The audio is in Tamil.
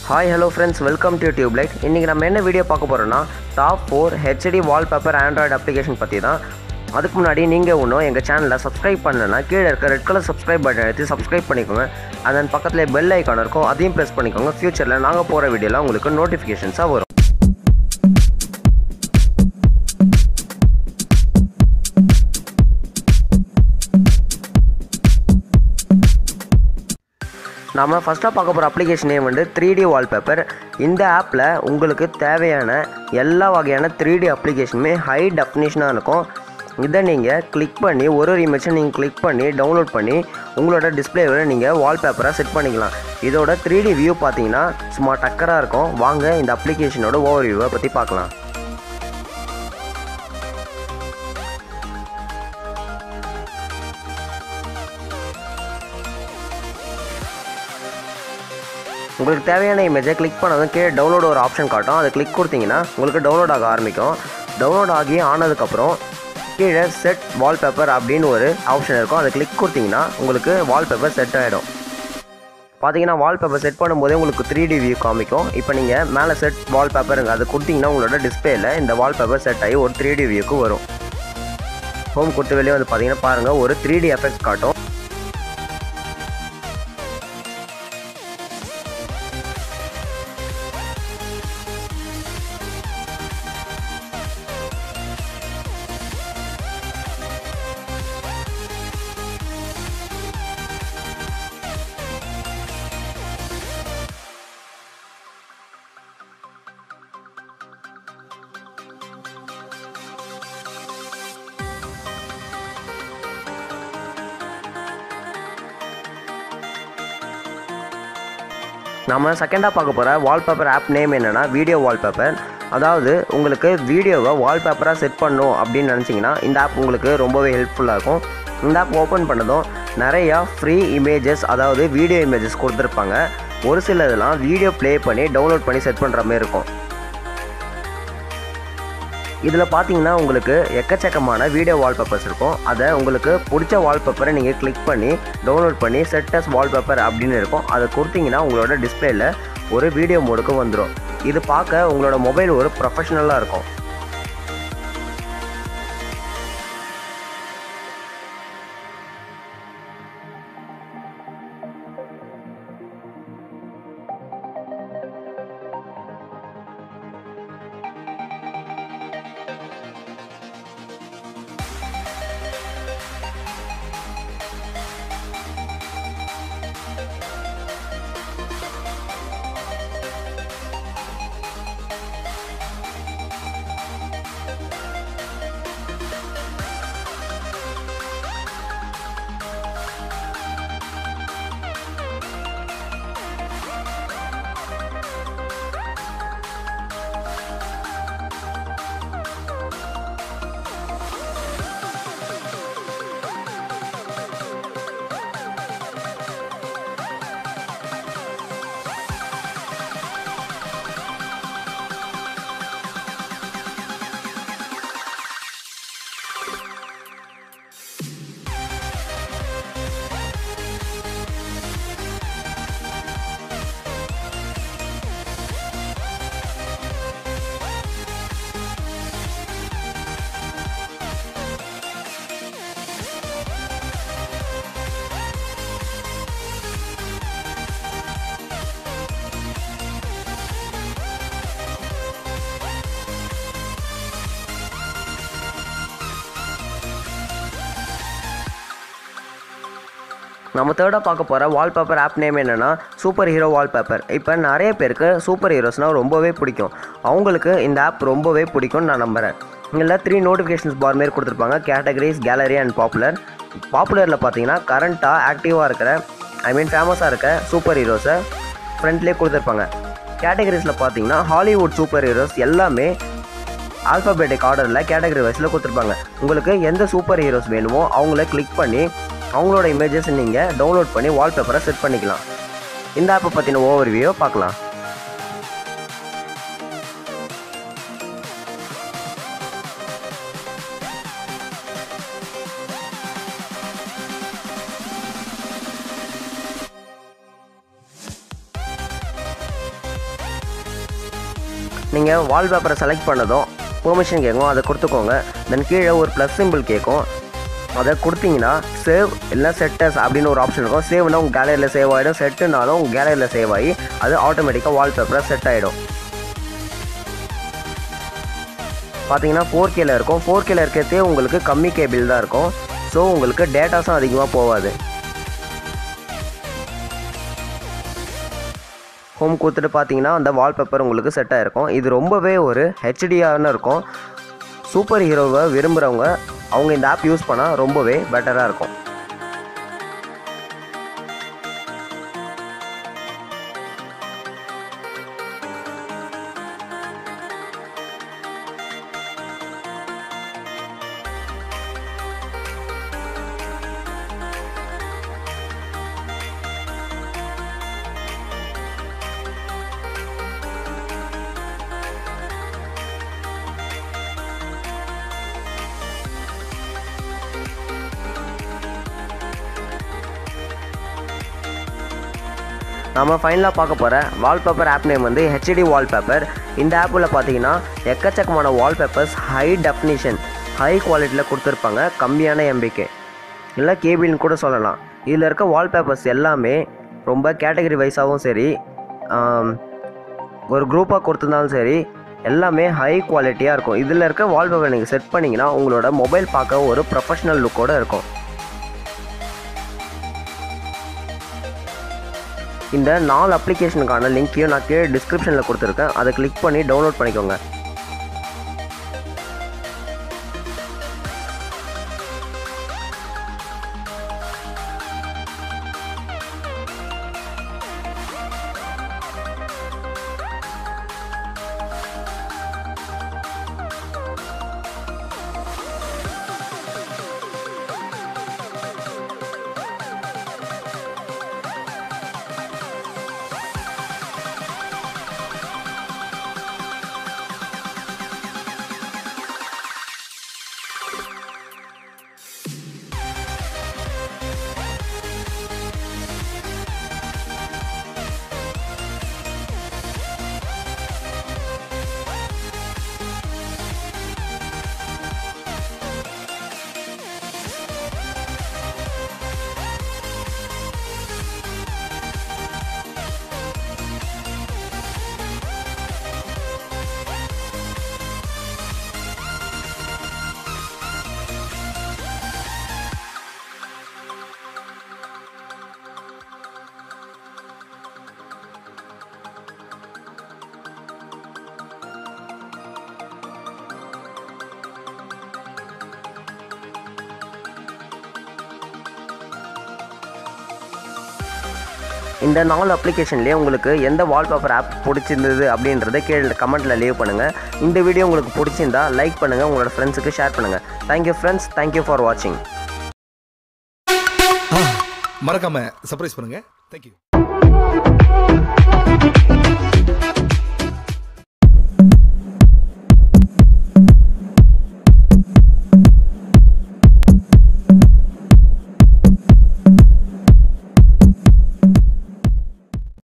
hi hello friends welcome to tubelight இன்றைக்கி நம்ம என்ன வீடியோ பார்க்க போகிறோம்னா top four HD wallpaper android application பற்றி தான் அதுக்கு முன்னாடி நீங்கள் ஒன்றும் எங்கள் சேனலை சப்ஸ்கிரைப் பண்ணலன்னா கீழே இருக்க ரெட் கலர் சப்ஸ்கிரைப் பட்டன் எடுத்து சப்ஸ்கிரைப் பண்ணிக்கோங்க அதன் பக்கத்தில் பெல் ஐக்கான் இருக்கும் அதையும் ப்ரெஸ் பண்ணிக்கோங்க ஃப்யூச்சரில் நாங்கள் போகிற வீடியோலாம் உங்களுக்கு நோட்டிஃபிகேஷன்ஸாக வரும் நாம் ஃபஸ்ட்டாக பார்க்க போகிற அப்ளிகேஷன் நேம் வந்து த்ரீ டி வால்பேப்பர் இந்த ஆப்பில் உங்களுக்கு தேவையான எல்லா வகையான த்ரீ டி அப்ளிகேஷனுமே ஹை டெஃபினேஷனாக இருக்கும் இதை நீங்கள் கிளிக் பண்ணி ஒரு ஒரு இமேஜை நீங்கள் கிளிக் பண்ணி டவுன்லோட் பண்ணி உங்களோட டிஸ்பிளேவில் நீங்கள் வால்பேப்பராக செட் பண்ணிக்கலாம் இதோட த்ரீ டி வியூ பார்த்தீங்கன்னா சும்மா டக்கராக இருக்கும் வாங்க இந்த அப்ளிகேஷனோட ஓவர் வியூவை பற்றி பார்க்கலாம் உங்களுக்கு தேவையான இமேஜை கிளிக் பண்ணதும் கீழே டவுன்லோட் ஒரு ஆப்ஷன் காட்டும் அதை கிளிக் கொடுத்தீங்கன்னா உங்களுக்கு டவுன்லோட் ஆக ஆரம்பிக்கும் டவுன்லோட் ஆகி ஆனதுக்கப்புறம் கீழே செட் வால்பேப்பர் அப்படின்னு ஒரு ஆப்ஷன் இருக்கும் அதை கிளிக் கொடுத்தீங்கன்னா உங்களுக்கு வால்பேப்பர் செட் ஆகிடும் பார்த்தீங்கன்னா வால்பேப்பர் செட் பண்ணும்போதே உங்களுக்கு த்ரீ டி வியூ காமிக்கும் இப்போ நீங்கள் மேலே செட் வால்பேப்பருங்க அது கொடுத்தீங்கன்னா உங்களோட டிஸ்பிளேல இந்த வால்பேப்பர் செட் ஆகி ஒரு த்ரீ டி வியூக்கு வரும் ஹோம் கொடுத்து வெளியே வந்து பார்த்தீங்கன்னா பாருங்கள் ஒரு த்ரீ டி எஃபெக்ட் காட்டும் நம்ம செகண்டாக பார்க்க போகிற வால்பேப்பர் ஆப் நேம் என்னென்னா வீடியோ வால்பேப்பர் அதாவது உங்களுக்கு வீடியோவை வால்பேப்பராக செட் பண்ணும் அப்படின்னு நினச்சிங்கன்னா இந்த ஆப் உங்களுக்கு ரொம்பவே ஹெல்ப்ஃபுல்லாக இருக்கும் இந்த ஆப் ஓப்பன் பண்ணதும் நிறையா ஃப்ரீ இமேஜஸ் அதாவது வீடியோ இமேஜஸ் கொடுத்துருப்பாங்க ஒரு சில இதெல்லாம் வீடியோ ப்ளே பண்ணி டவுன்லோட் பண்ணி செட் பண்ணுற மாதிரி இருக்கும் இதில் பார்த்தீங்கன்னா உங்களுக்கு எக்கச்சக்கமான வீடியோ வால்பேப்பர்ஸ் இருக்கும் அதை உங்களுக்கு பிடிச்ச வால்பேப்பரை நீங்கள் கிளிக் பண்ணி டவுன்லோட் பண்ணி செட்டஸ் வால்பேப்பர் அப்படின்னு இருக்கும் அதை கொடுத்தீங்கன்னா உங்களோட டிஸ்பிளேல ஒரு வீடியோ மோடுக்கு வந்துடும் இது பார்க்க உங்களோட மொபைல் ஒரு ப்ரொஃபஷ்னலாக இருக்கும் நம்ம தேர்டாக பார்க்க போகிற வால்பேப்பர் ஆப் நேம் என்னென்னா சூப்பர் ஹீரோ வால்பேப்பர் இப்போ நிறைய பேருக்கு சூப்பர் ஹீரோஸ்னால் ரொம்பவே பிடிக்கும் அவங்களுக்கு இந்த ஆப் ரொம்பவே பிடிக்கும்னு நான் நம்புகிறேன் இதில் த்ரீ நோட்டிஃபிகேஷன்ஸ் பார் மாரி கொடுத்துருப்பாங்க கேட்டகரிஸ் கேலரி அண்ட் பாப்புலர் பாப்புலரில் பார்த்தீங்கன்னா கரண்ட்டாக ஆக்டிவாக இருக்கிற ஐ மீன் ஃபேமஸாக இருக்க சூப்பர் ஹீரோஸை ஃப்ரண்ட்லேயே கொடுத்துருப்பாங்க கேட்டகரிஸில் பார்த்தீங்கன்னா ஹாலிவுட் சூப்பர் ஹீரோஸ் எல்லாமே ஆல்ஃபபெட்டிக் ஆர்டரில் கேட்டகரி வைஸில் கொடுத்துருப்பாங்க உங்களுக்கு எந்த சூப்பர் ஹீரோஸ் வேணுமோ அவங்கள கிளிக் பண்ணி அவங்களோட இமேஜஸ் நீங்கள் டவுன்லோட் பண்ணி வால்பேப்பரை செட் பண்ணிக்கலாம் இந்த ஆப்பை பற்றின ஓவர் வியூ பார்க்கலாம் நீங்கள் வால்பேப்பரை செலக்ட் பண்ணதும் பெர்மிஷன் கேட்கும் அதை கொடுத்துக்கோங்க தென் கீழே ஒரு ப்ளஸ் சிம்பிள் கேட்கும் அதை கொடுத்தீங்கன்னா சேவ் இல்லை செட்டஸ் அப்படின்னு ஒரு ஆப்ஷன் இருக்கும் சேவ்னா உங்கள் கேலரியில் சேவ் ஆகிடும் செட்டுனாலும் உங்கள் கேலரியில் சேவ் ஆகி அது ஆட்டோமேட்டிக்காக வால்பேப்பராக செட் ஆகிடும் பார்த்தீங்கன்னா ஃபோர் கேல இருக்கும் ஃபோர் கேல இருக்கிறதே உங்களுக்கு கம்மி கேபிள் தான் இருக்கும் ஸோ உங்களுக்கு டேட்டாஸும் அதிகமாக போகாது ஹோம் கொடுத்துட்டு பார்த்தீங்கன்னா அந்த வால்பேப்பர் உங்களுக்கு செட் ஆகிருக்கும் இது ரொம்பவே ஒரு ஹெச்டியான இருக்கும் சூப்பர் ஹீரோவை விரும்புகிறவங்க அவங்க இந்த ஆப் யூஸ் பண்ணால் ரொம்பவே பெட்டராக இருக்கும் நம்ம ஃபைனலாக பார்க்க போகிற வால்பேப்பர் ஆப் நேம் வந்து ஹெச்டி வால்பேப்பர் இந்த ஆப்பில் பார்த்தீங்கன்னா எக்கச்சக்கமான வால்பேப்பர்ஸ் ஹை டெஃபினிஷன் ஹை குவாலிட்டியில் கொடுத்துருப்பாங்க கம்மியான எம்பிக்கு இல்லை கேபிள்னு கூட சொல்லலாம் இதில் இருக்க வால்பேப்பர்ஸ் எல்லாமே ரொம்ப கேட்டகரி வைஸாகவும் சரி ஆம், ஒரு குரூப்பாக கொடுத்துருந்தாலும் சரி எல்லாமே ஹை குவாலிட்டியாக இருக்கும் இதில் இருக்க வால்பேப்பர் நீங்கள் செட் பண்ணிங்கன்னா உங்களோட மொபைல் பார்க்க ஒரு ப்ரொஃபஷ்னல் லுக்கோட இருக்கும் இந்த நாலு அப்ளிகேஷனுக்கான லிங்க்கையும் நான் கீழே டிஸ்கிரிப்ஷனில் கொடுத்துருக்கேன் அதை கிளிக் பண்ணி டவுன்லோட் பண்ணிக்கோங்க இந்த நாலு அப்ளிகேஷன்லேயே உங்களுக்கு எந்த வால்பேப்பர் ஆப் பிடிச்சிருந்தது அப்படின்றத கீழே கமெண்ட்டில் லீவ் பண்ணுங்கள் இந்த வீடியோ உங்களுக்கு பிடிச்சிருந்தா லைக் பண்ணுங்கள் உங்களோட ஃப்ரெண்ட்ஸுக்கு ஷேர் பண்ணுங்கள் தேங்க்யூ ஃப்ரெண்ட்ஸ் தேங்க்யூ ஃபார் வாட்சிங் மறக்காம சர்ப்ரைஸ் பண்ணுங்க தேங்க்யூ